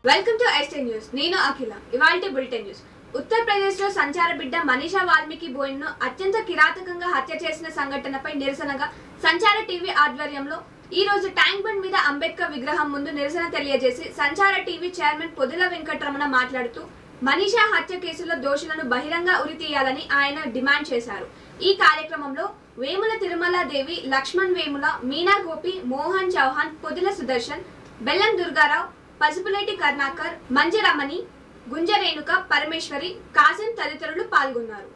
Welcome to ST news నేను అఖిల ఇవాల్టి bulletin news Uttar Pradesh లో సంచార బిడ్డ మనీషా వాల్మీకి బోయిన్ ను అత్యంత కిరాతకంగా హత్య చేసిన సంఘటనపై నిరసనగా సంచార టీవీ ఆధ్వర్యంలో ఈ రోజు ట్యాంక్ బండ్ మీద అంబేద్కర్ విగ్రహం ముందు నిరసన తెలియజేసి సంచార టీవీ చైర్మన్ పొదిల వెంకటరమణ మాట్లాడుతూ మనీషా హత్య కేసులో దోషులను బహిరంగ ఉరితీయాలని ఆయన డిమాండ్ చేశారు ఈ కార్యక్రమంలో వేముల తిరుమలాదేవి లక్ష్మణ్ వేముల మీనా గోపి మోహన్ చౌహాన్ పొదిల సుదర్శన్ బెల్లం దుర్గారావు పసుపులేటి కర్ణాకర్ మంజరమణి గుంజరేణుక పరమేశ్వరి కాసిం తదితరులు పాల్గొన్నారు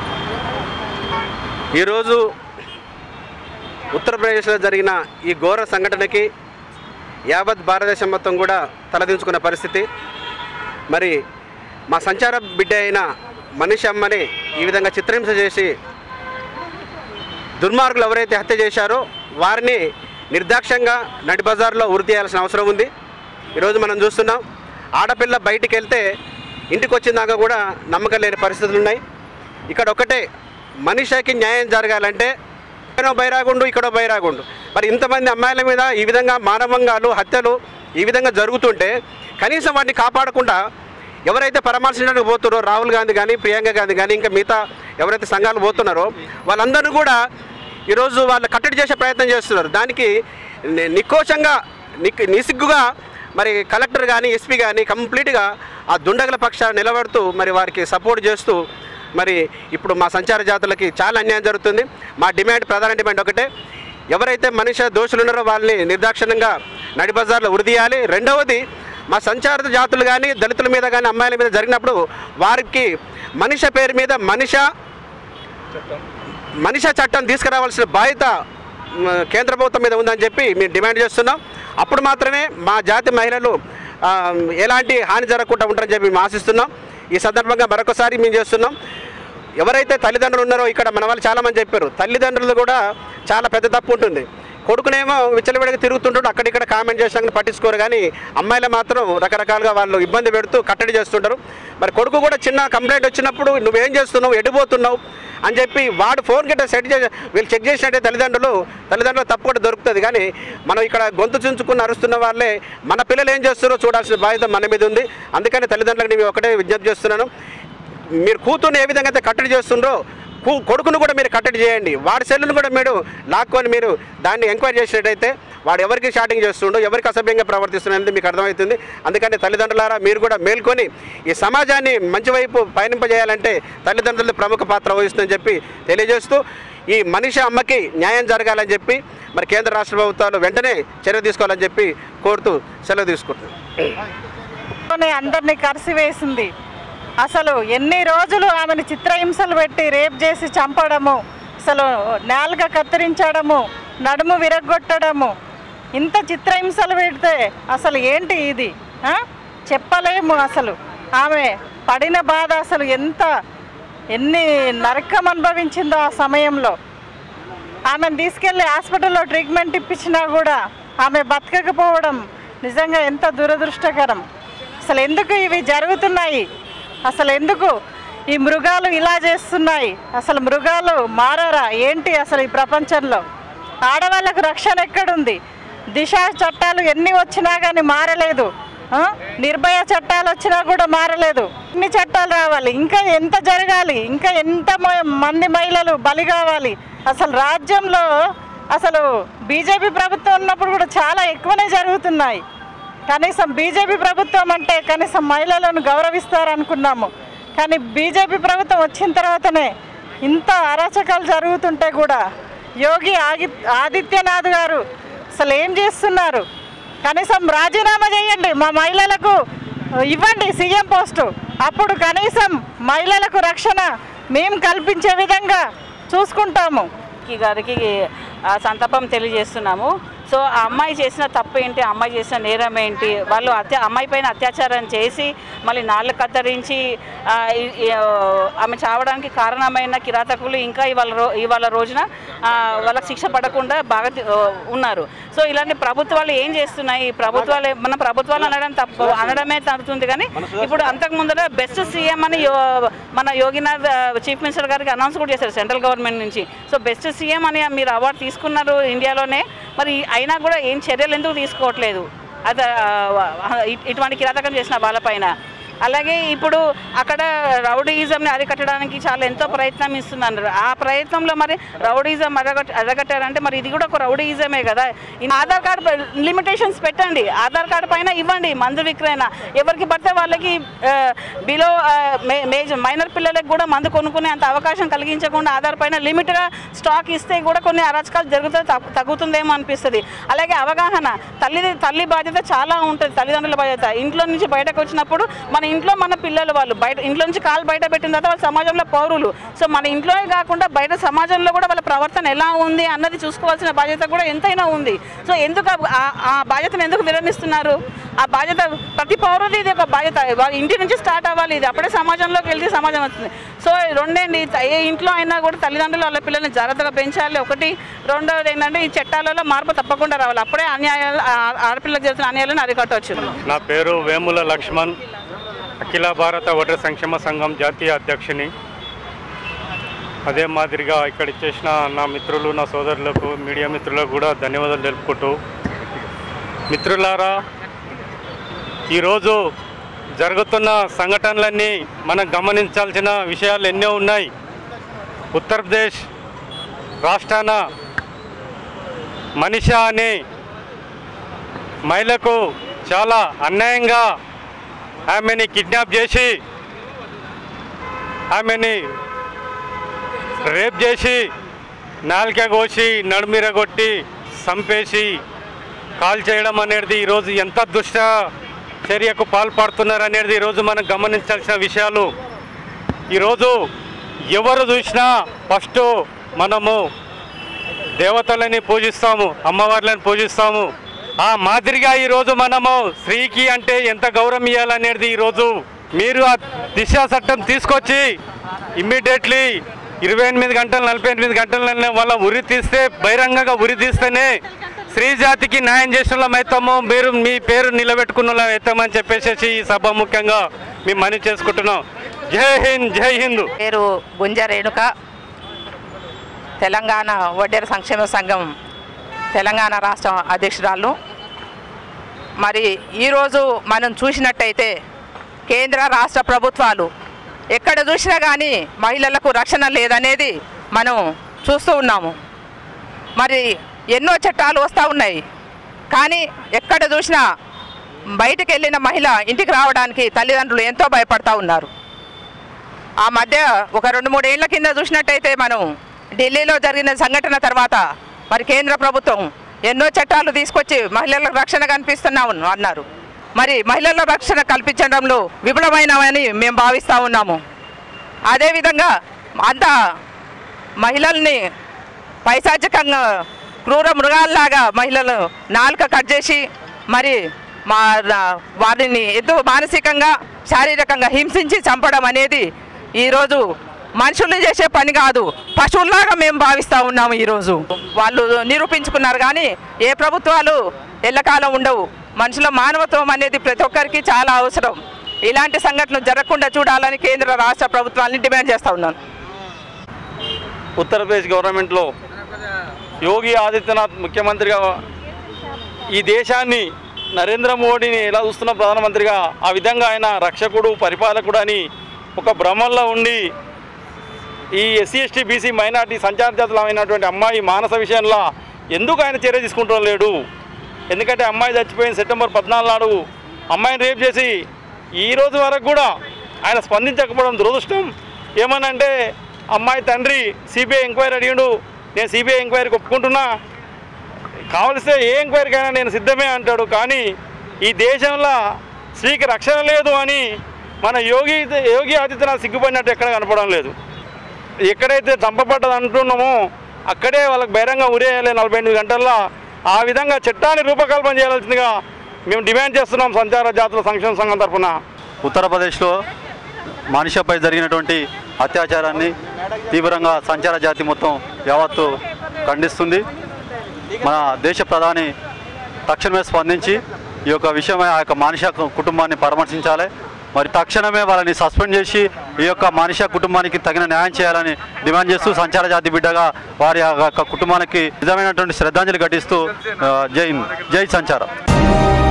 ఈరోజు ఉత్తరప్రదేశ్లో జరిగిన ఈ ఘోర సంఘటనకి యావత్ భారతదేశం మొత్తం కూడా తలదించుకున్న పరిస్థితి మరి మా సంచార బిడ్డ అయిన మనిషి అమ్మని ఈ విధంగా చిత్రహింస చేసి దుర్మార్గులు ఎవరైతే హత్య చేశారో వారిని నిర్దాక్ష్యంగా నడి బజార్లో ఉరి తీయాల్సిన అవసరం ఉంది ఈరోజు మనం చూస్తున్నాం ఆడపిల్ల బయటికి వెళ్తే ఇంటికి వచ్చిందాకా కూడా నమ్మకం లేని పరిస్థితులు ఉన్నాయి ఇక్కడ ఒకటే మనిషికి న్యాయం జరగాలంటే ఇక్కడో బైరాగుండు ఇక్కడో బైరాగుండు మరి ఇంతమంది అమ్మాయిల మీద ఈ విధంగా మానవంగాలు హత్యలు ఈ విధంగా జరుగుతుంటే కనీసం వాటిని కాపాడకుండా ఎవరైతే పరామర్శించడానికి పోతున్నారో రాహుల్ గాంధీ కానీ ప్రియాంక గాంధీ కానీ ఇంకా మిగతా ఎవరైతే సంఘాలు పోతున్నారో వాళ్ళందరూ కూడా ఈరోజు వాళ్ళు కట్టడి చేసే ప్రయత్నం చేస్తున్నారు దానికి ని- నికోచంగా నిక్ నిసిగ్గుగా మరి కలెక్టర్ కానీ ఎస్పీ కానీ కంప్లీట్గా ఆ దుండగల పక్షాన్ని నిలబడుతూ మరి వారికి సపోర్ట్ చేస్తూ మరి ఇప్పుడు మా సంచార జాతులకి చాలా అన్యాయం జరుగుతుంది మా డిమాండ్ ప్రధాన డిమాండ్ ఒకటే ఎవరైతే మనిషి దోషులు ఉన్నారో వాళ్ళని నిర్దాక్షిణ్యంగా నడి బజార్లో ఉరిదీయాలి రెండవది మా సంచార జాతులు కానీ దళితుల మీద కానీ అమ్మాయిల మీద జరిగినప్పుడు వారికి మనిష పేరు మీద మనిష మనిష చట్టం తీసుకురావాల్సిన బాధ్యత మ, కేంద్ర ప్రభుత్వం మీద ఉందని చెప్పి మేము డిమాండ్ చేస్తున్నాం అప్పుడు మాత్రమే మా జాతి మహిళలు ఆ, ఎలాంటి హాని జరగకుండా ఉంటారని చెప్పి మేము ఆశిస్తున్నాం ఈ సందర్భంగా మరొకసారి మేము చేస్తున్నాం ఎవరైతే తల్లిదండ్రులు ఉన్నారో ఇక్కడ మన వాళ్ళు చాలామంది చెప్పారు తల్లిదండ్రులు కూడా చాలా పెద్ద తప్పు ఉంటుంది కొడుకునేమో విచ్చలవిడిగా తిరుగుతుంటాడు అక్కడిక్కడ కామెంట్ చేసినా పట్టించుకోరు కానీ అమ్మాయిలు మాత్రం రకరకాలుగా వాళ్ళు ఇబ్బంది పెడుతూ కట్టడి చేస్తుంటారు మరి కొడుకు కూడా చిన్న కంప్లైంట్ వచ్చినప్పుడు నువ్వేం చేస్తున్నావు ఎడిపోతున్నావు అని చెప్పి వాడు ఫోన్ గిట్ట సెట్ చేసి వీళ్ళు చెక్ చేసినట్టే తల్లిదండ్రులు తల్లిదండ్రులు తప్పు కూడా దొరుకుతుంది కానీ మనం ఇక్కడ గొంతు చుంచుకుని అరుస్తున్న వాళ్ళే మన పిల్లలు ఏం చేస్తారో చూడాల్సిన బాధ్యత మన మీద ఉంది అందుకని తల్లిదండ్రులకు నేను ఒకటే విజ్ఞప్తి చేస్తున్నాను మీరు కూతుర్ని ఏ విధంగా అయితే కట్టడి చేస్తుండ్రో కూ కొడుకును కూడా మీరు కట్టడి చేయండి వాడి సెల్లును కూడా మీరు లాక్కొని మీరు దాన్ని ఎంక్వైరీ చేసినట్టయితే వాడు ఎవరికి షాటింగ్ చేస్తుండో ఎవరికి అసభ్యంగా ప్రవర్తిస్తున్నది మీకు అర్థమవుతుంది అందుకని తల్లిదండ్రులారా మీరు కూడా మేల్కొని ఈ సమాజాన్ని మంచి వైపు పయనింపజేయాలంటే తల్లిదండ్రులు ప్రముఖ పాత్ర వహిస్తుందని చెప్పి తెలియజేస్తూ ఈ మనిషి అమ్మకి న్యాయం జరగాలని చెప్పి మరి కేంద్ర రాష్ట్ర ప్రభుత్వాలు వెంటనే చర్య తీసుకోవాలని చెప్పి కోరుతూ సెలవు తీసుకుంటున్నాను ని అందరినీ కరిసివేసింది అసలు ఎన్ని రోజులు ఆమెను చిత్రహింసలు పెట్టి రేప్ చేసి చంపడము అసలు నేలగా కత్తిరించడము నడుము విరగొట్టడము ఇంత చిత్రహింసలు పెడితే అసలు ఏంటి ఇది ఆ? చెప్పలేము అసలు ఆమె పడిన బాధ అసలు ఎంత ఎన్ని నరకం అనుభవించిందో ఆ సమయంలో ఆమెను తీసుకెళ్ళి హాస్పిటల్లో ట్రీట్మెంట్ ఇప్పించినా కూడా ఆమె బతకకపోవడం నిజంగా ఎంత దురదృష్టకరం అసలు ఎందుకు ఇవి జరుగుతున్నాయి అసలు ఎందుకు ఈ మృగాలు ఇలా చేస్తున్నాయి అసలు మృగాలు మారరా ఏంటి అసలు ఈ ప్రపంచంలో ఆడవాళ్ళకు రక్షణ ఎక్కడుంది దిశ చట్టాలు ఎన్ని వచ్చినా కానీ మారలేదు ఆ? నిర్భయ చట్టాలు వచ్చినా కూడా మారలేదు ఇన్ని చట్టాలు రావాలి ఇంకా ఎంత జరగాలి ఇంకా ఎంత మ- మంది మహిళలు బలి కావాలి అసలు రాజ్యంలో అసలు బీజేపీ ప్రభుత్వం ఉన్నప్పుడు కూడా చాలా ఎక్కువనే జరుగుతున్నాయి కనీసం బీజేపీ ప్రభుత్వం అంటే కనీసం మహిళలను గౌరవిస్తారనుకున్నాము కానీ బీజేపీ ప్రభుత్వం వచ్చిన తర్వాతనే ఇంత అరాచకాలు జరుగుతుంటే కూడా యోగి ఆగి ఆదిత్యనాథ్ గారు అసలు ఏం చేస్తున్నారు కనీసం రాజీనామా చేయండి మా మహిళలకు ఇవ్వండి సీఎం పోస్టు అప్పుడు కనీసం మహిళలకు రక్షణ మేము కల్పించే విధంగా చూసుకుంటాము కి గారికి ఆ, సంతాపం తెలియజేస్తున్నాము సో ఆ అమ్మాయి చేసిన తప్పు ఏంటి ఆ అమ్మాయి చేసిన నేరం ఏంటి వాళ్ళు అత్యా అమ్మాయి పైన అత్యాచారం చేసి మళ్ళీ నాళ్ళు కత్తిరించి ఆ, ఈ- ఈ, ఆ, ఆమె చావడానికి కారణమైన కిరాతకులు ఇంకా ఇవాళ రో ఇవాళ రోజున ఆ, వాళ్ళకి శిక్ష పడకుండా బాగా తి- ఆ, ఉన్నారు సో ఇలాంటి ప్రభుత్వాలు ఏం చేస్తున్నాయి ఈ ప్రభుత్వాలు మన ప్రభుత్వాలు అనడం తప్పు అనడమే తగ్గుతుంది కానీ ఇప్పుడు అంతకు ముందర బెస్ట్ సీఎం అని యో- మన యోగినాథ్ ఆ, చీఫ్ మినిస్టర్ గారికి అనౌన్స్ కూడా చేశారు సెంట్రల్ గవర్నమెంట్ నుంచి సో బెస్ట్ సీఎం అని మీరు అవార్డు తీసుకున్నారు ఇండియాలోనే మరి అయినా కూడా ఏం చర్యలు ఎందుకు తీసుకోవట్లేదు అత ఇ- ఇటువంటి కిరాతకం చేసిన వాళ్ళపైన అలాగే ఇప్పుడు అక్కడ రౌడీయిజంని అరికట్టడానికి చాలా ఎంతో ప్రయత్నం ఇస్తున్నారు ఆ ప్రయత్నంలో మరి రౌడీయిజం అరగట్ అరగట్టారంటే మరి ఇది కూడా ఒక రౌడీయిజమే కదా ఈ ఆధార్ కార్డ్ లిమిటేషన్స్ పెట్టండి ఆధార్ కార్డ్ పైన ఇవ్వండి మందు విక్రయణ ఎవరికి పడితే వాళ్ళకి బిలో మేజర్ మైనర్ పిల్లలకు కూడా మందు కొనుక్కునే అంత అవకాశం కలిగించకుండా ఆధార్ పైన లిమిట్గా స్టాక్ ఇస్తే కూడా కొన్ని అరాచకాలు జరుగుతుంది తగ్గు- తగ్గుతుందేమో అనిపిస్తుంది అలాగే అవగాహన తల్లి తల్లి బాధ్యత చాలా ఉంటుంది తల్లిదండ్రుల బాధ్యత ఇంట్లో నుంచి బయటకు వచ్చినప్పుడు మన ఇంట్లో మన పిల్లలు వాళ్ళు బయట ఇంట్లో నుంచి కాలు బయట పెట్టిన తర్వాత వాళ్ళు సమాజంలో పౌరులు సో మన ఇంట్లోనే కాకుండా బయట సమాజంలో కూడా వాళ్ళ ప్రవర్తన ఎలా ఉంది అన్నది చూసుకోవాల్సిన బాధ్యత కూడా ఎంతైనా ఉంది సో ఎందుకు ఆ- ఆ- ఆ బాధ్యతను ఎందుకు విరమిస్తున్నారు ఆ బాధ్యత ప్రతి పౌరుది ఇది ఒక బాధ్యత వాళ్ళ ఇంటి నుంచి స్టార్ట్ అవ్వాలి ఇది అప్పుడే సమాజంలోకి వెళ్తే సమాజం వస్తుంది సో రెండేంటి ఏ ఇంట్లో అయినా కూడా తల్లిదండ్రులు వాళ్ళ పిల్లల్ని జాగ్రత్తగా పెంచాలి ఒకటి రెండవది ఏంటంటే ఈ చట్టాలలో మార్పు తప్పకుండా రావాలి అప్పుడే అన్యాయాలు ఆ- ఆడపిల్లలకు జరుగుతున్న అన్యాయాలను అరికట్టవచ్చు నా పేరు వేముల లక్ష్మణ్ అఖిల భారత ఓటర్ సంక్షేమ సంఘం జాతీయ అధ్యక్షుని అదే మాదిరిగా ఇక్కడ ఇచ్చేసిన నా మిత్రులు నా సోదరులకు మీడియా మిత్రులకు కూడా ధన్యవాదాలు తెలుపుకుంటూ మిత్రులారా ఈరోజు జరుగుతున్న సంఘటనలన్నీ మనం గమనించాల్సిన విషయాలు ఎన్నో ఉన్నాయి ఉత్తరప్రదేశ్ రాష్ట్రాన మనిషా అనే మహిళకు చాలా అన్యాయంగా ఆమెని కిడ్నాప్ చేసి ఆమెని రేప్ చేసి నాలిక కోసి నడుమిరగొట్టి చంపేసి కాల్ చేయడం అనేది ఈరోజు ఎంత దుష్ట చర్యకు పాల్పడుతున్నారు అనేది ఈరోజు మనం గమనించాల్సిన విషయాలు ఈరోజు ఎవరు చూసినా ఫస్ట్ మనము దేవతలని పూజిస్తాము అమ్మవార్లను పూజిస్తాము ఆ మాదిరిగా ఈరోజు మనము స్త్రీకి అంటే ఎంత గౌరవం ఇవ్వాలనేది ఈరోజు మీరు ఆ దిశ చట్టం తీసుకొచ్చి ఇమ్మీడియట్లీ ఇరవై ఎనిమిది గంటలు నలభై ఎనిమిది గంటల వల్ల ఉరి తీస్తే బహిరంగంగా ఉరి తీస్తేనే స్త్రీ జాతికి న్యాయం చేసిన వాళ్ళం అవుతాము మీరు మీ పేరు నిలబెట్టుకున్న వాళ్ళం అవుతామని చెప్పేసి ఈ సభ ముఖ్యంగా మేము మనీ చేసుకుంటున్నాం జై హింద్ జై హింద్ పేరు గుంజ రేణుక తెలంగాణ వడ్డేర సంక్షేమ సంఘం తెలంగాణ రాష్ట్ర అధ్యక్షురాలు మరి ఈరోజు మనం చూసినట్టయితే కేంద్ర రాష్ట్ర ప్రభుత్వాలు ఎక్కడ చూసినా కానీ మహిళలకు రక్షణ లేదనేది మనం చూస్తూ ఉన్నాము మరి ఎన్నో చట్టాలు వస్తూ ఉన్నాయి కానీ ఎక్కడ చూసినా బయటకు వెళ్ళిన మహిళ ఇంటికి రావడానికి తల్లిదండ్రులు ఎంతో భయపడతా ఉన్నారు ఆ మధ్య ఒక రెండు మూడు ఏళ్ల కింద చూసినట్టయితే మనం ఢిల్లీలో జరిగిన సంఘటన తర్వాత మరి కేంద్ర ప్రభుత్వం ఎన్నో చట్టాలు తీసుకొచ్చి మహిళలకు రక్షణ కల్పిస్తున్నాము అన్నారు మరి మహిళల రక్షణ కల్పించడంలో విఫలమైనవని మేము భావిస్తూ ఉన్నాము అదేవిధంగా అంత మహిళల్ని పైశాచికంగా క్రూర మృగాల్లాగా మహిళలు నాలుక కట్ చేసి మరి మా వారిని ఎంతో మానసికంగా శారీరకంగా హింసించి చంపడం అనేది ఈరోజు మనుషులు చేసే పని కాదు పశువుల్లాగా మేము భావిస్తూ ఉన్నాము ఈరోజు వాళ్ళు నిరూపించుకున్నారు కానీ ఏ ప్రభుత్వాలు ఎల్లకాలం ఉండవు మనుషుల మానవత్వం అనేది ప్రతి ఒక్కరికి చాలా అవసరం ఇలాంటి సంఘటనలు జరగకుండా చూడాలని కేంద్ర రాష్ట్ర ప్రభుత్వాన్ని డిమాండ్ చేస్తూ ఉన్నాను ఉత్తరప్రదేశ్ గవర్నమెంట్లో యోగి ఆదిత్యనాథ్ ముఖ్యమంత్రిగా ఈ దేశాన్ని నరేంద్ర మోడీని ఎలా చూస్తున్న ప్రధానమంత్రిగా ఆ విధంగా ఆయన రక్షకుడు పరిపాలకుడు అని ఒక భ్రమంలో ఉండి ఈ ఎస్సీ ఎస్టీ బీసీ మైనార్టీ సంచార జాతులమైనటువంటి అమ్మాయి మానస విషయంలో ఎందుకు ఆయన చర్య తీసుకుంటూ లేడు ఎందుకంటే అమ్మాయి చచ్చిపోయిన సెప్టెంబర్ పద్నాలుగు నాడు అమ్మాయిని రేప్ చేసి ఈ రోజు వరకు కూడా ఆయన స్పందించకపోవడం దురదృష్టం ఏమనంటే అమ్మాయి తండ్రి సిబిఐ ఎంక్వైరీ అడిగిండు నేను సిబిఐ ఎంక్వైరీకి ఒప్పుకుంటున్నా కావలిస్తే ఏ ఎంక్వైరీకైనా నేను సిద్ధమే అంటాడు కానీ ఈ దేశంలో స్త్రీకి రక్షణ లేదు అని మన యోగి యోగి ఆదిత్యనాథ్ సిగ్గుపడినట్టు ఎక్కడ కనపడడం లేదు ఎక్కడైతే చంపబడ్డది అంటున్నామో అక్కడే వాళ్ళకి బహిరంగ ఉరేయాలి నలభై ఎనిమిది గంటల్లో ఆ విధంగా చట్టాన్ని రూపకల్పన చేయాల్సిందిగా మేము డిమాండ్ చేస్తున్నాం సంచార జాతుల సంక్షేమ సంఘం తరఫున ఉత్తరప్రదేశ్లో మనిషిపై జరిగినటువంటి అత్యాచారాన్ని తీవ్రంగా సంచార జాతి మొత్తం యావత్తు ఖండిస్తుంది మన దేశ ప్రధాని తక్షణమే స్పందించి ఈ యొక్క విషయమై ఆ యొక్క మానిష కుటుంబాన్ని పరామర్శించాలి మరి తక్షణమే వాళ్ళని సస్పెండ్ చేసి ఈ యొక్క మానిష కుటుంబానికి తగిన న్యాయం చేయాలని డిమాండ్ చేస్తూ సంచార జాతి బిడ్డగా వారి యొక్క కుటుంబానికి నిజమైనటువంటి శ్రద్ధాంజలి ఘటిస్తూ ఆ, జై హింద్, జై సంచార